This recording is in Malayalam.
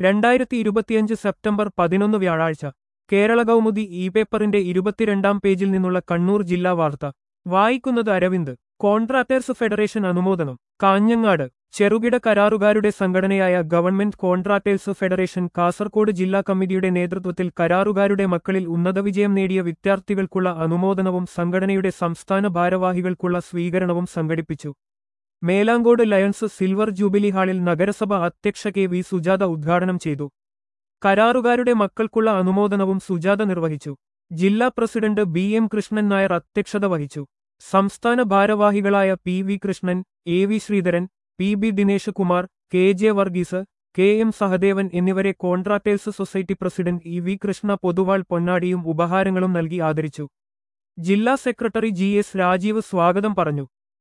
രണ്ടായിരത്തി ഇരുപത്തിയഞ്ച് സെപ്റ്റംബർ പതിനൊന്ന് വ്യാഴാഴ്ച കേരള കൗമുദി ഇ പേപ്പറിന്റെ ഇരുപത്തിരണ്ടാം പേജിൽ നിന്നുള്ള കണ്ണൂർ ജില്ലാ വാർത്ത വായിക്കുന്നത് അരവിന്ദ് കോൺട്രാക്ടേഴ്സ് ഫെഡറേഷൻ അനുമോദനം കാഞ്ഞങ്ങാട് ചെറുകിട കരാറുകാരുടെ സംഘടനയായ ഗവൺമെന്റ് കോൺട്രാക്ടേഴ്സ് ഫെഡറേഷൻ കാസർകോട് ജില്ലാ കമ്മിറ്റിയുടെ നേതൃത്വത്തിൽ കരാറുകാരുടെ മക്കളിൽ ഉന്നത വിജയം നേടിയ വിദ്യാർത്ഥികൾക്കുള്ള അനുമോദനവും സംഘടനയുടെ സംസ്ഥാന ഭാരവാഹികൾക്കുള്ള സ്വീകരണവും സംഘടിപ്പിച്ചു മേലാങ്കോട് ലയൺസ് സിൽവർ ജൂബിലി ഹാളിൽ നഗരസഭ അധ്യക്ഷ കെ വി സുജാത ഉദ്ഘാടനം ചെയ്തു കരാറുകാരുടെ മക്കൾക്കുള്ള അനുമോദനവും സുജാത നിർവഹിച്ചു ജില്ലാ president B M Krishnan Nair അധ്യക്ഷത വഹിച്ചു സംസ്ഥാന ഭാരവാഹികളായ P V Krishnan A V Sreedharan P B Dinesh Kumar K J Varghese K M Sahadevan എന്നിവരെ contractors society president E V Krishna Poduval പൊന്നാടിയും ഉപഹാരങ്ങളും നൽകി ആദരിച്ചു ജില്ലാ സെക്രട്ടറി ജി എസ് രാജീവ് സ്വാഗതം പറഞ്ഞു